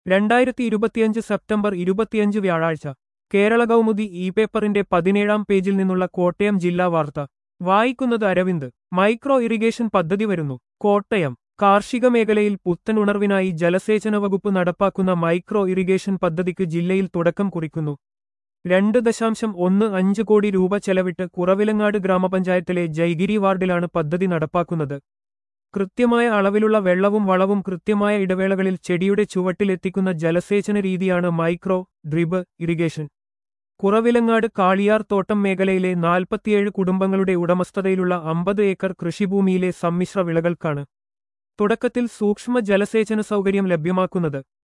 രണ്ടായിരത്തി ഇരുപത്തിയഞ്ച് സെപ്റ്റംബർ ഇരുപത്തിയഞ്ച് വ്യാഴാഴ്ച കേരള കൗമുദി ഇ പേപ്പറിന്റെ പതിനേഴാം പേജിൽ നിന്നുള്ള കോട്ടയം ജില്ലാ വാർത്ത വായിക്കുന്നത് അരവിന്ദ് മൈക്രോ ഇറിഗേഷൻ പദ്ധതി വരുന്നു കോട്ടയം കാർഷിക മേഖലയിൽ പുത്തനുണർവിനായി ജലസേചന വകുപ്പ് നടപ്പാക്കുന്ന മൈക്രോ ഇറിഗേഷൻ പദ്ധതിക്ക് ജില്ലയിൽ തുടക്കം കുറിക്കുന്നു രണ്ട് ദശാംശം ഒന്ന് അഞ്ച് കോടി രൂപ ചെലവിട്ട് കുറവിലങ്ങാട് ഗ്രാമപഞ്ചായത്തിലെ ജൈഗിരി വാർഡിലാണ് പദ്ധതി നടപ്പാക്കുന്നത് കൃത്യമായ അളവിലുള്ള വെള്ളവും വളവും കൃത്യമായ ഇടവേളകളിൽ ചെടിയുടെ ചുവട്ടിലെത്തിക്കുന്ന ജലസേചന രീതിയാണ് micro drip irrigation Kuravilangad Kaliyar തോട്ടം മേഖലയിലെ നാൽപ്പത്തിയേഴ് കുടുംബങ്ങളുടെ ഉടമസ്ഥതയിലുള്ള അമ്പത് ഏക്കർ കൃഷിഭൂമിയിലെ സമ്മിശ്ര വിളകൾക്കാണ് തുടക്കത്തിൽ സൂക്ഷ്മ ജലസേചന സൗകര്യം ലഭ്യമാക്കുന്നത്